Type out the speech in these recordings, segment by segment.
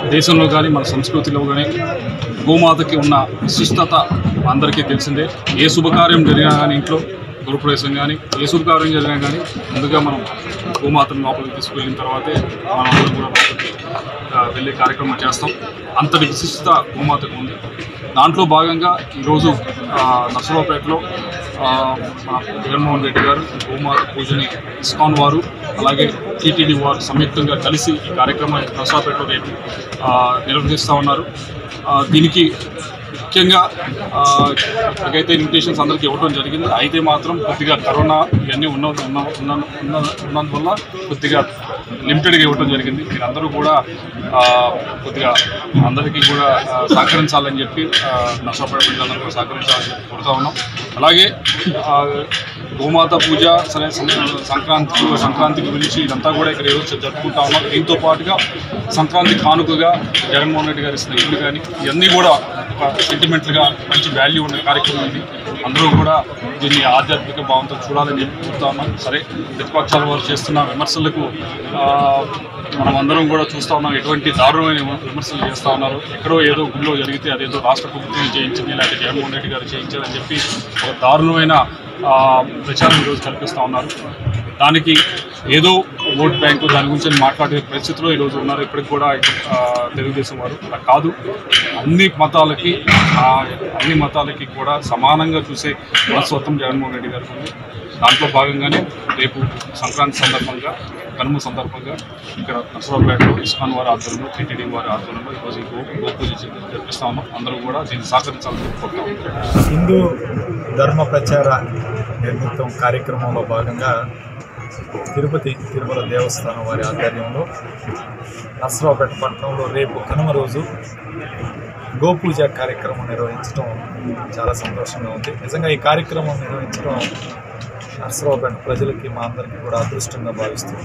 దేశంలో కానీ మన సంస్కృతిలో కానీ గోమాతకి ఉన్న విశిష్టత అందరికీ తెలిసిందే ఏ శుభకార్యం జరిగినా కానీ ఇంట్లో గృహప్రవేశం కానీ ఏ శుభకార్యం జరిగినా కానీ ముందుగా మనం గోమాతను లోపలికి తీసుకెళ్ళిన తర్వాతే మనం అందరం కూడా లోపలికి ఆ, వెళ్ళే కార్యక్రమం చేస్తాం అంతటి విశిష్టత గోమాతకు ఉంది దాంట్లో భాగంగా ఈరోజు ఆ, నర్సరావుపేటలో ఆ, మన జగన్మోహన్ రెడ్డి గారు గోమాత పూజని ఇస్కాన్ వారు అలాగే టీటీడీ వారు సంయుక్తంగా కలిసి ఈ కార్యక్రమాన్ని నర్సరావుపేటలో రేపు ఆ, నిర్వహిస్తూ ఉన్నారు ఆ, దీనికి ముఖ్యంగా ఆ, ఇప్పటికైతే ఇన్విటేషన్స్ అందరికీ ఇవ్వడం జరిగింది అయితే మాత్రం కొద్దిగా కరోనా ఇవన్నీ ఉన్న ఉన్న ఉన్న- ఉన్న- ఉన్నందువల్ల కొద్దిగా లిమిటెడ్గా ఇవ్వడం జరిగింది మీరు అందరూ కూడా ఆ, కొద్దిగా అందరికీ కూడా ఆ, సహకరించాలని చెప్పి ఆ, నష్టపడే ప్రజలందరూ కూడా సహకరించాలని చెప్పి కోరుతా ఉన్నాం అలాగే ఆ, గోమాత పూజ సరే సం- సంక్రాంతి సంక్రాంతికి పిలిచి ఇదంతా కూడా ఇక్కడ ఈరోజు జరుపుకుంటా ఉన్నాం దీంతో పాటుగా సంక్రాంతి కానుకగా జగన్మోహన్ రెడ్డి గారు ఇస్తున్న ఇల్లు కానీ ఇవన్నీ కూడా ఒక సెంటిమెంట్లుగా మంచి వాల్యూ ఉన్న కార్యక్రమం ఇది అందరూ కూడా దీన్ని ఆధ్యాత్మిక భావంతో చూడాలని చెప్పి కోరుతా ఉన్నాం సరే ప్రతిపక్షాల వారు చేస్తున్న విమర్శలకు ఆ, మనం అందరం కూడా చూస్తూ ఉన్నాం ఎటువంటి దారుణమైన విమ- విమర్శలు చేస్తూ ఉన్నారు ఎక్కడో ఏదో గుళ్ళో జరిగితే అదేదో రాష్ట్ర ప్రభుత్వం చేయించింది లేకపోతే జగన్మోహన్ రెడ్డి గారు చేయించారని చెప్పి ఒక దారుణమైన ఆ, ప్రచారం ఈరోజు కల్పిస్తూ ఉన్నారు దానికి ఏదో ఓట్ బ్యాంకు దాని గురించి మాట్లాడే పరిస్థితిలో ఈరోజు ఉన్నారు ఇప్పటికి కూడా ఆ, తెలుగుదేశం వారు అలా కాదు అన్ని మతాలకి ఆ, అన్ని మతాలకి కూడా సమానంగా చూసే మనస్తత్వం జగన్మోహన్ రెడ్డి గారికి ఉంది దాంట్లో భాగంగానే రేపు సంక్రాంతి సందర్భంగా కనుమ సందర్భంగా ఇక్కడ నర్సరావుపేటలో ఇస్కాన్ వారి ఆధ్వర్యంలో టీటీడీ వారి ఆధ్వర్యంలో ఈరోజు ఈ గో గోపూజ జరిపిస్తా ఉన్నాం అందరూ కూడా దీన్ని సహకరించాలని కోరుతాం హిందూ ధర్మ ప్రచార నిర్మితం కార్యక్రమంలో భాగంగా తిరుపతి తిరుమల దేవస్థానం వారి ఆధ్వర్యంలో నర్సరావుపేట పట్టణంలో రేపు కనుమ రోజు గోపూజ కార్యక్రమం నిర్వహించడం చాలా సంతోషంగా ఉంది నిజంగా ఈ కార్యక్రమం నిర్వహించడం నర్సరావుపేట ప్రజలకి మా అందరికీ కూడా అదృష్టంగా భావిస్తుంది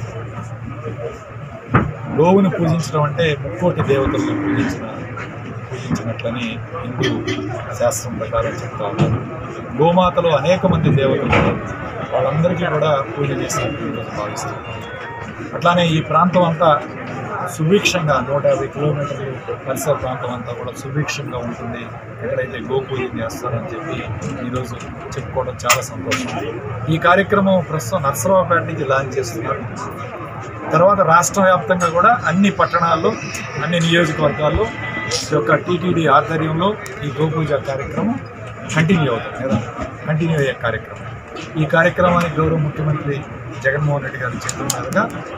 గోవుని పూజించడం అంటే ముక్కోటి దేవతలను పూజించిన పూజించినట్లని హిందూ శాస్త్రం ప్రకారం చెప్తా ఉన్నారు గోమాతలో అనేక మంది దేవతలు ఉన్నారు వాళ్ళందరికీ కూడా పూజ చేసినట్టు ఈరోజు భావిస్తాం అట్లానే ఈ ప్రాంతం అంతా సుభిక్షంగా నూట యాభై కిలోమీటర్లు పరిసర ప్రాంతం అంతా కూడా సుభిక్షంగా ఉంటుంది ఎక్కడైతే గోపూజ చేస్తారని చెప్పి ఈరోజు చెప్పుకోవడం చాలా సంతోషం ఈ కార్యక్రమం ప్రస్తుతం నర్సరావుపేట నుంచి లాంచ్ చేస్తున్నారు తర్వాత రాష్ట్ర వ్యాప్తంగా కూడా అన్ని పట్టణాల్లో అన్ని నియోజకవర్గాల్లో ఈ యొక్క టీటీడీ ఆధ్వర్యంలో ఈ గోపూజ కార్యక్రమం కంటిన్యూ అవుతుంది కదా కంటిన్యూ అయ్యే కార్యక్రమం ఈ కార్యక్రమానికి గౌరవ ముఖ్యమంత్రి జగన్మోహన్ రెడ్డి గారు చెప్తున్నారుగా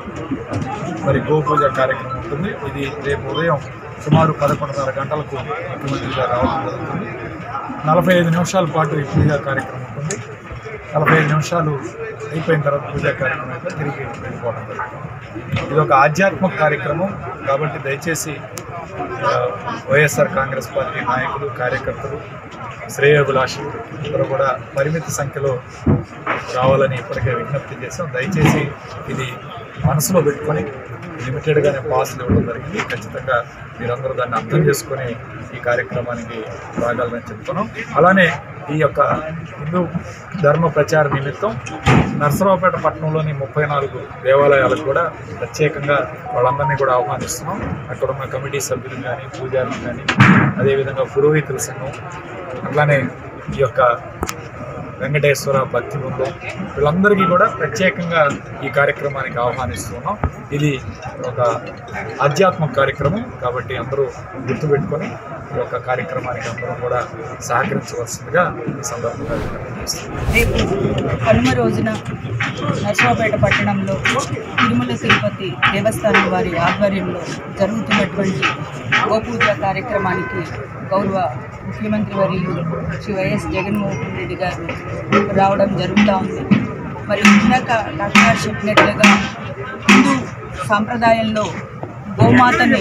మరి గోపూజ కార్యక్రమం ఉంటుంది ఇది రేపు ఉదయం సుమారు పదకొండున్నర గంటలకు ముఖ్యమంత్రి గారు రావడం జరుగుతుంది నలభై ఐదు నిమిషాల పాటు ఈ పూజా కార్యక్రమం ఉంటుంది నలభై ఐదు నిమిషాలు అయిపోయిన తర్వాత పూజా కార్యక్రమం అయితే తిరిగి వెళ్ళిపోవడం జరుగుతుంది ఇది ఒక ఆధ్యాత్మిక కార్యక్రమం కాబట్టి దయచేసి ఆ, వైఎస్ఆర్ కాంగ్రెస్ పార్టీ నాయకులు కార్యకర్తలు శ్రేయోభిలాషులు అందరూ కూడా పరిమిత సంఖ్యలో రావాలని ఇప్పటికే విజ్ఞప్తి చేశాం దయచేసి ఇది మనసులో పెట్టుకొని లిమిటెడ్గానే పాసులు ఇవ్వడం జరిగింది ఖచ్చితంగా మీరందరూ దాన్ని అర్థం చేసుకొని ఈ కార్యక్రమానికి రాగలరని చెప్తున్నాం అలానే ఈ యొక్క హిందూ ధర్మ ప్రచార నిమిత్తం నర్సరావుపేట పట్టణంలోని ముప్పై నాలుగు దేవాలయాలకు కూడా ప్రత్యేకంగా వాళ్ళందరినీ కూడా ఆహ్వానిస్తున్నాం అక్కడ ఉన్న కమిటీ సభ్యులు కానీ పూజారులు కానీ అదేవిధంగా పురోహితుల సంఘం అట్లానే ఈ యొక్క వెంకటేశ్వర భక్తి బృందం వీళ్ళందరికీ కూడా ప్రత్యేకంగా ఈ కార్యక్రమానికి ఆహ్వానిస్తున్నాం ఇది ఒక ఆధ్యాత్మిక కార్యక్రమం కాబట్టి అందరూ గుర్తుపెట్టుకొని ఈ యొక్క కార్యక్రమానికి అందరూ కూడా సహకరించవలసిందిగా ఈ సందర్భంగా విజ్ఞప్తి చేస్తున్నాం రేపు కనుమ రోజున నర్సరావుపేట పట్టణంలో తిరుమల తిరుపతి దేవస్థానం వారి ఆధ్వర్యంలో జరుగుతున్నటువంటి గోపూజ కార్యక్రమానికి గౌరవ ముఖ్యమంత్రి వర్యులు శ్రీ వైఎస్ జగన్మోహన్ రెడ్డి గారు రావడం జరుగుతూ ఉంది మరి ఇందాక డాక్టర్ గారు చెప్పినట్లుగా హిందూ సాంప్రదాయంలో గోమాతని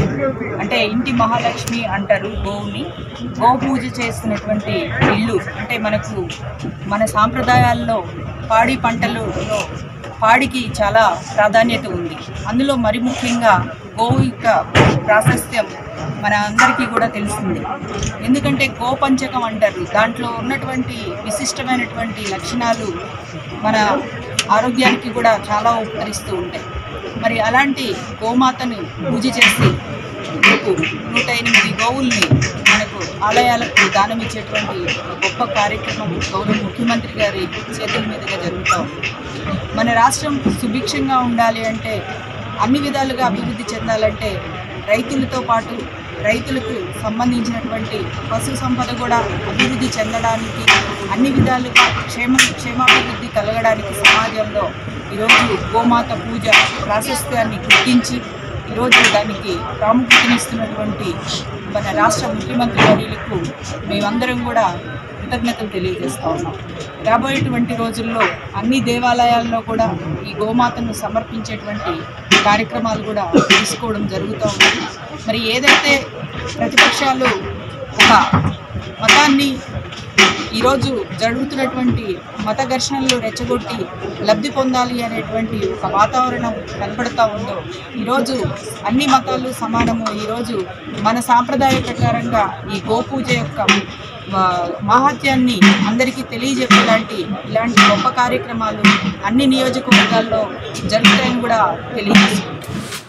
అంటే ఇంటి మహాలక్ష్మి అంటారు గోవుని గో పూజ చేస్తున్నటువంటి ఇల్లు అంటే మనకు మన సాంప్రదాయాల్లో పాడి పంటలలో పాడికి చాలా ప్రాధాన్యత ఉంది అందులో మరి ముఖ్యంగా గోవు యొక్క ప్రాశస్త్యం మన అందరికీ కూడా తెలిసింది ఎందుకంటే గోపంచకం అంటారు దాంట్లో ఉన్నటువంటి విశిష్టమైనటువంటి లక్షణాలు మన ఆరోగ్యానికి కూడా చాలా ఉపకరిస్తూ ఉంటాయి మరి అలాంటి గోమాతను పూజ చేసి రేపు నూట ఎనిమిది గోవుల్ని మనకు ఆలయాలకు దానం ఇచ్చేటువంటి ఒక గొప్ప కార్యక్రమం గౌరవ ముఖ్యమంత్రి గారి చేతుల మీదుగా జరుగుతూ ఉంది మన రాష్ట్రం సుభిక్షంగా ఉండాలి అంటే అన్ని విధాలుగా అభివృద్ధి చెందాలంటే రైతులతో పాటు రైతులకు సంబంధించినటువంటి పశు సంపద కూడా అభివృద్ధి చెందడానికి అన్ని విధాలుగా క్షేమ క్షేమాభివృద్ధి కలగడానికి సమాజంలో ఈరోజు గోమాత పూజ ప్రాశస్త్యాన్ని గుర్తించి ఈరోజు దానికి ప్రాముఖ్యతనిస్తున్నటువంటి మన రాష్ట్ర ముఖ్యమంత్రి వర్యులకు మేమందరం కూడా కృతజ్ఞతలు తెలియజేస్తా ఉన్నాం రాబోయేటువంటి రోజుల్లో అన్ని దేవాలయాల్లో కూడా ఈ గోమాతను సమర్పించేటువంటి కార్యక్రమాలు కూడా తీసుకోవడం జరుగుతూ ఉంది మరి ఏదైతే ప్రతిపక్షాలు ఒక మతాన్ని ఈరోజు జరుగుతున్నటువంటి మత ఘర్షణలు రెచ్చగొట్టి లబ్ధి పొందాలి అనేటువంటి ఒక వాతావరణం కనపడతా ఉందో ఈరోజు అన్ని మతాలు సమానము ఈరోజు మన సాంప్రదాయ ప్రకారంగా ఈ గోపూజ యొక్క ఆ, మాహాత్యాన్ని అందరికీ తెలియజెప్పేలాంటి ఇలాంటి గొప్ప కార్యక్రమాలు అన్ని నియోజకవర్గాల్లో జరుగుతాయని కూడా తెలియజేసుకుంటాం